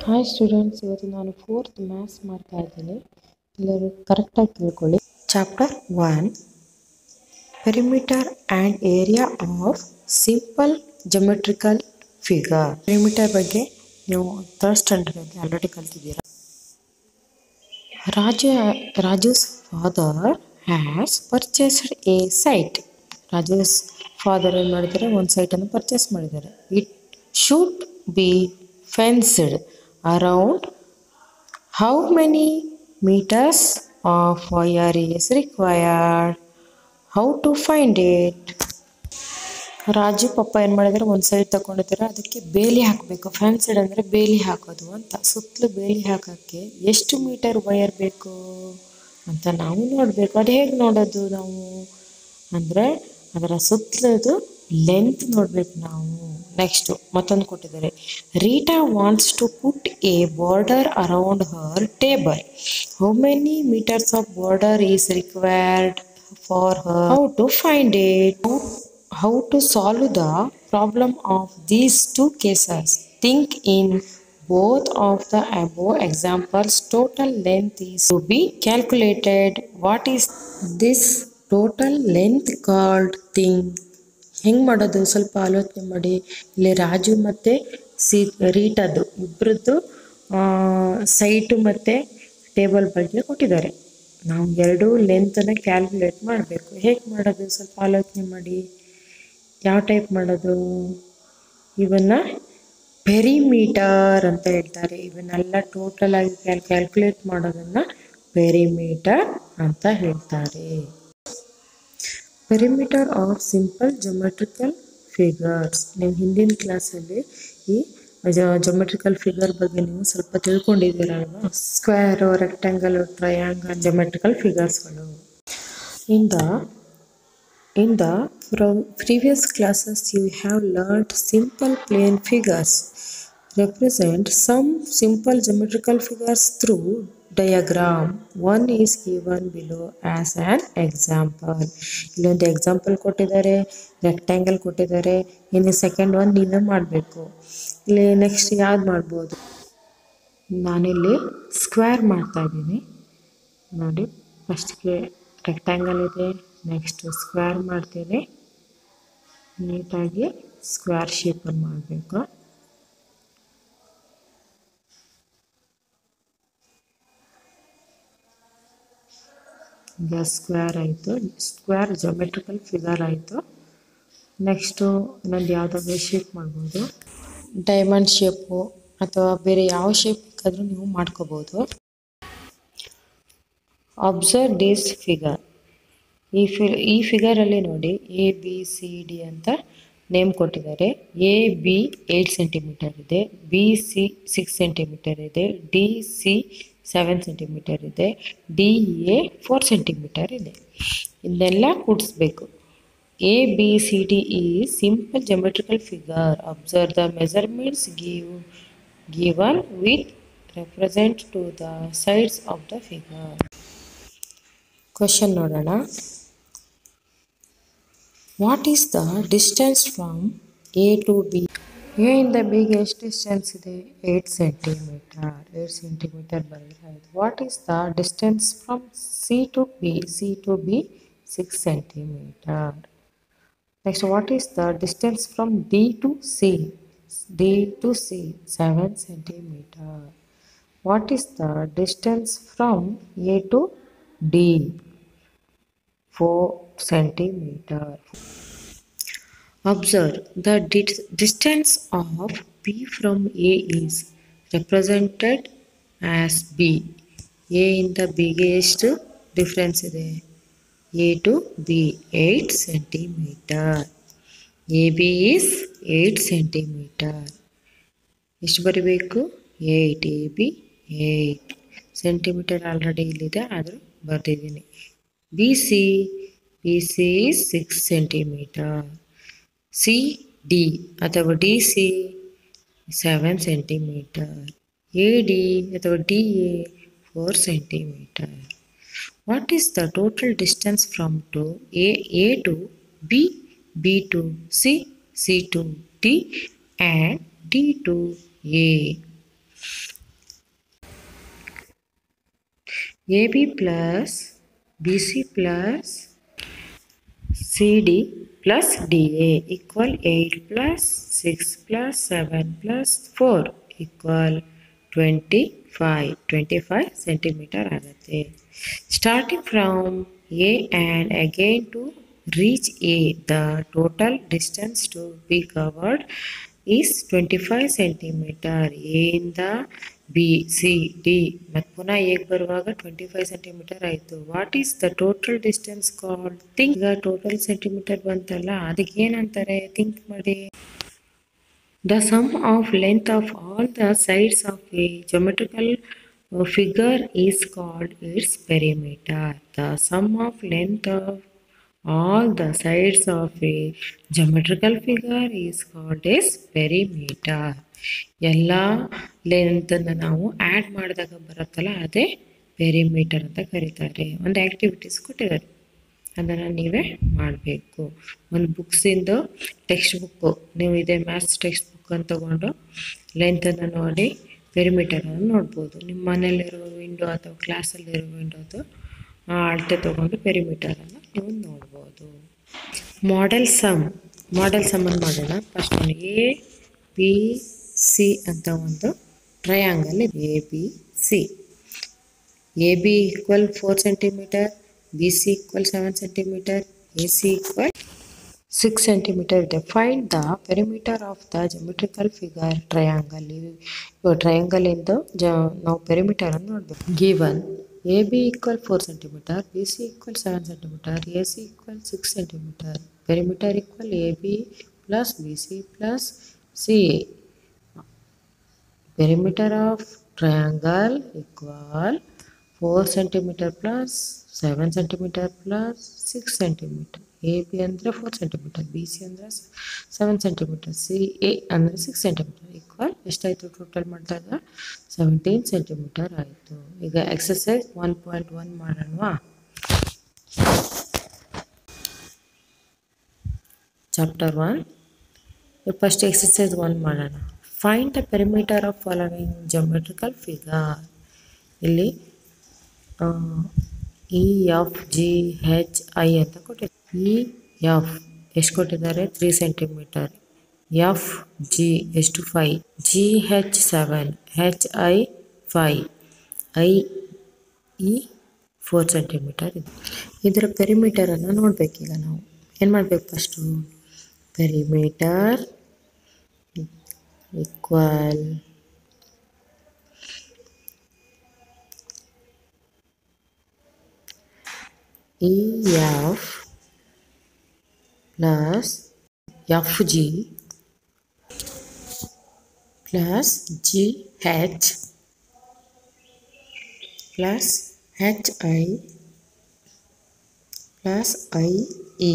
Hi students ಇವತ್ತು ನಾನು fourth maths ಮಾಡ್ತಾ ಇದ್ದೀನಿ ಎಲ್ಲರೂ ಕರೆಕ್ಟಾಗಿ ಕೇಳ್ಕೊಳ್ಳಿ chapter one perimeter and area of simple geometrical figure perimeter ಬಗ್ಗೆ ನೀವು ಥರ್ಡ್ ಸ್ಟ್ಯಾಂಡರ್ಡಲ್ಲಿ ಆಲ್ರೆಡಿ ಕಲ್ತಿದ್ದೀರಾ Raja Raju's father has purchased a site Raju's father ಏನು ಮಾಡಿದ್ದಾರೆ ಒಂದು ಸೈಟನ್ನು ಪರ್ಚೇಸ್ ಮಾಡಿದ್ದಾರೆ it should be fenced around how many metres of wire is required how to find it Raju ಪಪ್ಪ ಏನು ಮಾಡಿದ್ದಾರೆ ಒಂದು ಸೈಡ್ ತಗೊಂಡಿದ್ದಾರೆ ಅದಕ್ಕೆ ಬೇಲಿ ಹಾಕಬೇಕು ಫ್ಯಾನ್ಸೈಡ್ ಅಂದರೆ ಬೇಲಿ ಹಾಕೋದು ಅಂತ ಸುತ್ತಲೂ ಬೇಲಿ ಹಾಕೋಕ್ಕೆ ಎಷ್ಟು ಮೀಟರ್ ವಯರ್ ಬೇಕು ಅಂತ ನಾವು ನೋಡಬೇಕು ಅದು ಹೇಗೆ ನೋಡೋದು ನಾವು ಅಂದರೆ ಅದರ ಸುತ್ತಲದು ಲೆಂತ್ ನೋಡಬೇಕು ನಾವು ನೆಕ್ಸ್ಟು ಮತ್ತೊಂದು ಕೊಟ್ಟಿದ್ದಾರೆ Rita wants to put a border around her table how many metres of border is required for her how to find it how to solve the problem of these two cases. Think in both of the above examples, total length is to be calculated. What is this total length called thing? ಹೆಂಗೆ ಮಾಡೋದು ಸ್ವಲ್ಪ ಆಲೋಚನೆ ಮಾಡಿ ಇಲ್ಲಿ ರಾಜು ಮತ್ತು ಸಿ ರೀಟದು ಇಬ್ಬರದ್ದು ಸೈಟು ಮತ್ತು ಟೇಬಲ್ ಬಗ್ಗೆ ಕೊಟ್ಟಿದ್ದಾರೆ ನಾವು ಎರಡು ಲೆಂತನ್ನು ಕ್ಯಾಲ್ಕುಲೇಟ್ ಮಾಡಬೇಕು ಹೇಗೆ ಮಾಡೋದು ಸ್ವಲ್ಪ ಆಲೋಚನೆ ಮಾಡಿ ಯಾವ ಟೈಪ್ ಮಾಡೋದು ಇವನ್ನ ಪೆರಿಮೀಟರ್ ಅಂತ ಹೇಳ್ತಾರೆ ಇವನ್ನೆಲ್ಲ ಟೋಟಲ್ ಆಗಿ ಕ್ಯಾಲ್ ಕ್ಯಾಲ್ಕುಲೇಟ್ ಮಾಡೋದನ್ನು ಪೆರಿಮೀಟರ್ ಅಂತ ಹೇಳ್ತಾರೆ perimeter of simple geometrical figures ನೀವು ಹಿಂದಿನ ಕ್ಲಾಸಲ್ಲಿ ಈ ಜೊಮೆಟ್ರಿಕಲ್ ಫಿಗರ್ ಬಗ್ಗೆ ನೀವು ಸ್ವಲ್ಪ ತಿಳ್ಕೊಂಡಿದ್ದೀರಲ್ವಾ ಸ್ಕ್ವೇರು ರೆಕ್ಟ್ಯಾಂಗಲ್ ಟ್ರಯಾಂಗಲ್ ಜೊಮೆಟ್ರಿಕಲ್ ಫಿಗರ್ಸ್ಗಳು in the In the pro- previous classes, you have learnt simple plane figures. Represent some simple geometrical figures through diagram. One is given below as an example. ಇಲ್ಲೊಂದು example ಕೊಟ್ಟಿದ್ದಾರೆ rectangle ಕೊಟ್ಟಿದ್ದಾರೆ ಇನ್ನು second one ನೀವೇ ಮಾಡಬೇಕು ಇಲ್ಲಿ next ಯಾವ್ದು ಮಾಡ್ಬೋದು ನಾನಿಲ್ಲಿ ಸ್ಕ್ವೇರ್ ಮಾಡ್ತಾ ಇದ್ದೀನಿ ನೋಡಿ ಫಸ್ಟ್ಗೆ ರೆಕ್ಟ್ಯಾಂಗಲ್ ಇದೆ ನೆಕ್ಸ್ಟ್ ಸ್ಕ್ವೇರ್ ಮಾಡ್ತೀನಿ ನೀಟಾಗಿ ಸ್ಕ್ವೇರ್ ಶೇಪನ್ನು ಮಾಡಬೇಕು ಈಗ ಸ್ಕ್ವೇರ್ ಆಯಿತು ಸ್ಕ್ವೇರ್ ಜೊಮೆಟ್ರಿಕಲ್ ಫಿಗರ್ ಆಯಿತು ನೆಕ್ಸ್ಟು ಇನ್ನೊಂದು ಯಾವುದಾದ್ರೂ ಶೇಪ್ ಮಾಡ್ಬೋದು ಡೈಮಂಡ್ ಶೇಪು ಅಥವಾ ಬೇರೆ ಯಾವ ಶೇಪ್ ಬೇಕಾದರೂ ನೀವು ಮಾಡ್ಕೋಬೋದು ಅಬ್ಸರ್ವ್ ದಿಸ್ ಫಿಗರ್ ಈ ಫಿ ಈ ಫಿಗರಲ್ಲಿ ನೋಡಿ ಎ ಬಿ ಸಿ ಡಿ ಅಂತ ನೇಮ್ ಕೊಟ್ಟಿದ್ದಾರೆ ಎ ಬಿ ಏಯ್ಟ್ ಸೆಂಟಿಮೀಟರ್ ಇದೆ ಬಿ ಸಿ ಸಿಕ್ಸ್ ಸೆಂಟಿಮೀಟರ್ ಇದೆ ಡಿ ಸಿ ಸೆವೆನ್ ಸೆಂಟಿಮೀಟರ್ ಇದೆ ಡಿ ಎ ಫೋರ್ ಸೆಂಟಿಮೀಟರ್ ಇದೆ ಇದನ್ನೆಲ್ಲ ಕೂಡಿಸ್ಬೇಕು ಎ ಬಿ ಸಿ ಡಿ ಈ simple geometrical figure observe the measurements give given with represent to the sides of the figure question ನೋಡೋಣ what is the distance from A to B A ಇಂದ ಬಿಗೆ ಎಷ್ಟು distance ಇದೆ eight centimetre eight centimetre ಬರೆದ್ರೆ ಆಯಿತು what is the distance from C to B C to B six centimetre next what is the distance from D to C D to C seven centimetre what is the distance from A to D 4 centimeter. Observe the di- distance of B from A is represented as B. A ಇಂದ ಬಿಗೆ ಎಷ್ಟು difference ಇದೆ A to B eight centimetre A B is eight centimetre ಎಷ್ಟು ಬರೀಬೇಕು eight A B eight centimetre already ಇಲ್ಲಿದೆ ಆದರೂ ಬರೆದಿದ್ದೀನಿ B C B C six centimetre C D ಅಥವಾ D C seven centimetre A D ಅಥವಾ D A four centimetre what is the total distance from to A A to B B to C C to D and D to A A B plus B C plus C D plus D A equal eight plus six plus seven plus four equal twenty five twenty five centimetre ಆಗುತ್ತೆ starting from A and again to reach A, the total distance to be covered is 25 centimeter. A ಇಂದ B C D ಮತ್ತು ಪುನಃ ಎಗೆ ಬರುವಾಗ twenty five centimetre ಆಯಿತು what is the total distance called think ಈಗ total centimetre ಬಂತಲ್ಲ ಅದಕ್ಕೆ ಏನಂತಾರೆ ಥಿಂಕ್ ಮಾಡಿ The sum of length of all the sides of a geometrical uh, figure is called its perimeter. The sum of length of all the sides of a geometrical figure is called as perimeter. ಎಲ್ಲ ಲೆಂತನ್ನು ನಾವು add ಮಾಡಿದಾಗ ಬರುತ್ತಲ್ಲ ಅದೇ perimeter ಅಂತ ಕರೀತಾರೆ ಒಂದು activities ಕೊಟ್ಟಿದ್ದಾರೆ ಅದನ್ನು ನೀವೇ ಮಾಡಬೇಕು ಒಂದು ಬುಕ್ಸಿಂದು ಟೆಕ್ಸ್ಟ್ ಬುಕ್ಕು ನೀವು ಇದೇ ಮ್ಯಾಥ್ಸ್ ಟೆಕ್ಸ್ಟ್ ಬುಕ್ ಅಂತ ತೊಗೊಂಡು ಲೆಂತನ್ನು ನೋಡಿ ಪೆರಿಮೀಟರನ್ನು ನೋಡ್ಬೋದು ನಿಮ್ಮ ಮನೇಲಿರೋ ವಿಂಡೋ ಅಥವಾ ಕ್ಲಾಸಲ್ಲಿರೋ ವಿಂಡೋದು ಆ ಅಳತೆ ತೊಗೊಂಡು ಪೆರಿಮೀಟರನ್ನು ನೀವು ನೋಡ್ಬೋದು ಮಾಡೆಲ್ ಸಮ್ ಮಾಡೆಲ್ ಸಮ್ಮನ್ನು ಮಾಡೋಣ ಫಸ್ಟ್ ಎ ಬಿ ಸಿ ಅಂತ ಒಂದು ಟ್ರಯಾಂಗಲ್ ಇದೆ A B C A B equal four centimetre B C equal seven centimetre A C equal six centimetre ಇದೆ find the perimeter of the geometrical figure triangle ಇವು ಟ್ರಯಾಂಗಲಿಂದ ಜ ನಾವು ಪೆರಿಮೀಟರನ್ನು ನೋಡಬೇಕು given A B equal four centimetre B C equal seven centimetre A C equal six centimetre perimeter equal A B plus B C plus C A perimeter of triangle equal 4 centimeter plus 7 centimeter plus 6 centimeter A B ಅಂದರೆ four centimetre B C ಅಂದರೆ seven centimetre C A ಅಂದರೆ six centimetre equal ಎಷ್ಟಾಯಿತು total ಮಾಡಿದಾಗ seventeen centimetre ಆಯಿತು ಈಗ exercise one point one ಮಾಡೋಣವಾ chapter one first exercise one ಮಾಡೋಣ find the perimeter of following geometrical figure ಇಲ್ಲಿ E F G H I ಅಂತ ಕೊಟ್ಟಿದ್ದಾರೆ ಇ ಎಫ್ ಎಷ್ಟು ಕೊಟ್ಟಿದ್ದಾರೆ ತ್ರೀ ಸೆಂಟಿಮೀಟರ್ ಎಫ್ ಜಿ ಎಷ್ಟು five G H seven H I five I E four centimetre ಇದೆ ಇದರ ಪೆರಿಮೀಟರನ್ನು ನೋಡಬೇಕೀಗ ನಾವು ಏನು ಮಾಡಬೇಕು first perimeter equal EF plus FG plus GH plus HI plus IE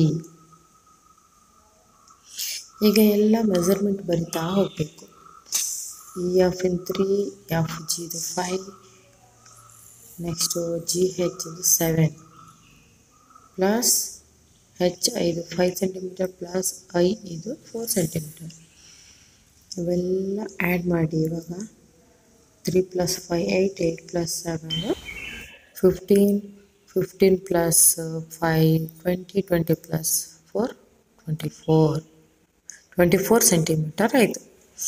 ಈಗ ಎಲ್ಲ ಮೆಜರ್ಮೆಂಟ್ ಬರಿತಾ ಹೋಗಬೇಕು E F in three F ಜಿದು ಫೈವ್ ನೆಕ್ಸ್ಟು ಜಿ ಹೆಚ್ ಇದು ಸೆವೆನ್ ಪ್ಲಸ್ ಹೆಚ್ ಐದು ಫೈವ್ ಸೆಂಟಿಮೀಟರ್ ಪ್ಲಸ್ ಐ ಇದು ಫೋರ್ ಸೆಂಟಿಮೀಟರ್ ಇವೆಲ್ಲ add ಮಾಡಿ ಇವಾಗ three plus five eight eight plus seven fifteen fifteen plus five twenty twenty plus four twenty four twenty four centimetre ಆಯಿತು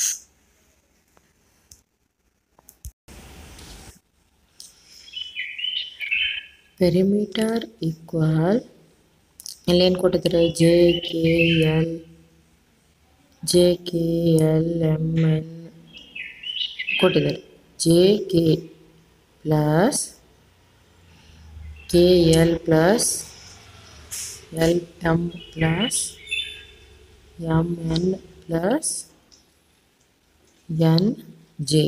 perimeter equal ಇಲ್ಲೇನು ಕೊಟ್ಟಿದ್ದಾರೆ J K L J K L M N ಕೊಟ್ಟಿದ್ದಾರೆ J K plus K L plus L M plus M N plus N J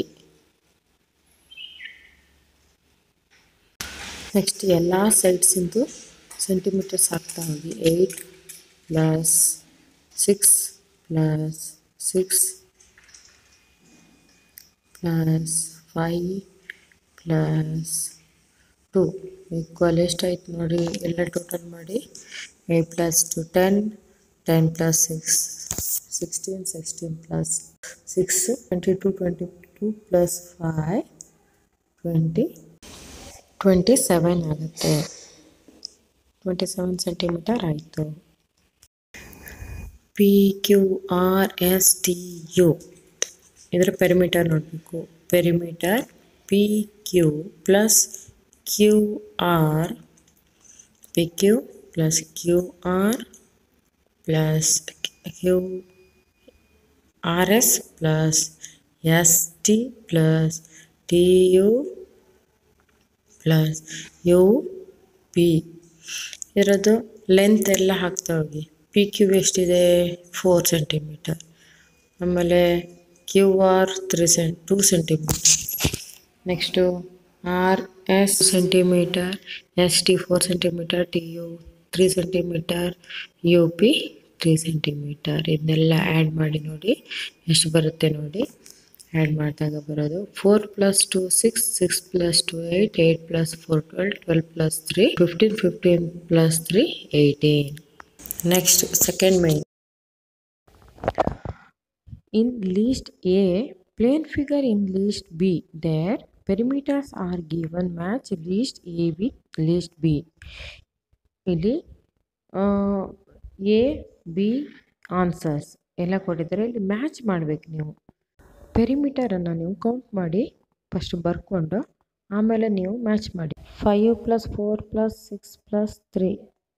next ಎಲ್ಲ ಸೈಡ್ಸಿಂದು centimetres ಹಾಕ್ತಾ ಹೋಗಿ eight plus six plus six plus five plus two equal ಎಷ್ಟಾಯ್ತು ನೋಡಿ ಎಲ್ಲ total ಮಾಡಿ eight plus two ten ten plus six sixteen sixteen plus six twenty two twenty two plus five twenty twenty seven ಆಗುತ್ತೆ twenty seven centimetre ಆಯಿತು P Q R S T U ಇದರ perimeter ನೋಡಬೇಕು perimeter P Q plus Q R P Q plus Q R plus Q R S plus S T plus T U plus U P ಇರೋದು length ಎಲ್ಲ ಹಾಕ್ತಾ ಹೋಗಿ P Q ಎಷ್ಟಿದೆ four centimetre ಆಮೇಲೆ Q R three cent two centimetre next R S centimetre S T four centimetre T U three centimetre U P three centimetre ಇದನ್ನೆಲ್ಲ add ಮಾಡಿ ನೋಡಿ ಎಷ್ಟು ಬರುತ್ತೆ ನೋಡಿ ಆ್ಯಡ್ ಮಾಡಿದಾಗ ಬರೋದು four plus two six six plus two eight eight plus four twelve twelve plus three fifteen fifteen plus three eighteen next second main In list A, plane figure in list B, their perimeters are given match list A with list B. ಇಲ್ಲಿ A B answers ಎಲ್ಲ ಕೊಟ್ಟಿದ್ದಾರೆ ಇಲ್ಲಿ match ಮಾಡಬೇಕು ನೀವು ಪೆರಿಮೀಟರನ್ನು ನೀವು count ಮಾಡಿ first ಬರ್ಕೊಂಡು ಆಮೇಲೆ ನೀವು ಮ್ಯಾಚ್ ಮಾಡಿ five plus four plus six plus three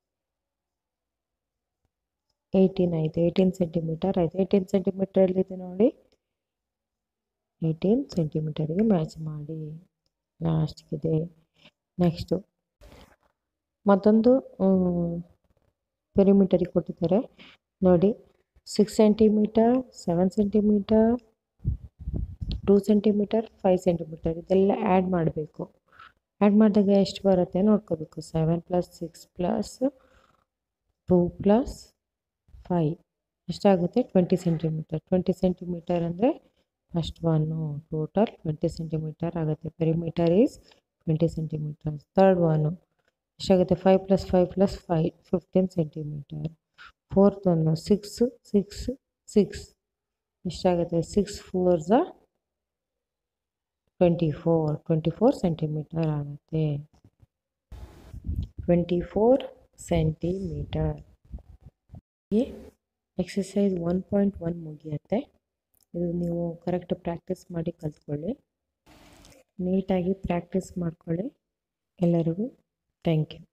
eighteen ಆಯಿತು ಏಯ್ಟೀನ್ ಸೆಂಟಿಮೀಟರ್ ಆಯಿತು ಏಯ್ಟೀನ್ ಸೆಂಟಿಮೀಟರ್ ಎಲ್ಲಿದೆ ನೋಡಿ ಏಯ್ಟೀನ್ ಸೆಂಟಿಮೀಟರ್ಗೆ ಮ್ಯಾಚ್ ಮಾಡಿ ಲಾಸ್ಟ್ಗಿದೆ ನೆಕ್ಸ್ಟು ಮತ್ತೊಂದು ಪೆರಿಮೀಟರಿಗೆ ಕೊಟ್ಟಿದ್ದಾರೆ ನೋಡಿ six centimetre seven centimetre two centimetre five centimetre ಇದೆಲ್ಲ ಆ್ಯಡ್ ಮಾಡಬೇಕು ಆ್ಯಡ್ ಮಾಡಿದಾಗ ಎಷ್ಟು ಬರುತ್ತೆ ನೋಡ್ಕೋಬೇಕು seven plus six plus two plus five ಎಷ್ಟಾಗುತ್ತೆ ಟ್ವೆಂಟಿ ಸೆಂಟಿಮೀಟರ್ ಟ್ವೆಂಟಿ ಸೆಂಟಿಮೀಟರ್ ಅಂದರೆ first one total twenty centimetre ಆಗುತ್ತೆ perimeter is twenty centimetre third one ಎಷ್ಟಾಗುತ್ತೆ five plus five plus five fifteen centimetre fourth one six six six ಎಷ್ಟಾಗುತ್ತೆ six four ಝ twenty four twenty four centimetre ಆಗುತ್ತೆ twenty four centimetre exercise one point one ಮುಗಿಯುತ್ತೆ ಇದು ನೀವು correct practice ಮಾಡಿ ಕಲ್ತ್ಕೊಳ್ಳಿ ನೀಟಾಗಿ practice ಮಾಡ್ಕೊಳ್ಳಿ ಎಲ್ಲರಿಗೂ ಥ್ಯಾಂಕ್ ಯು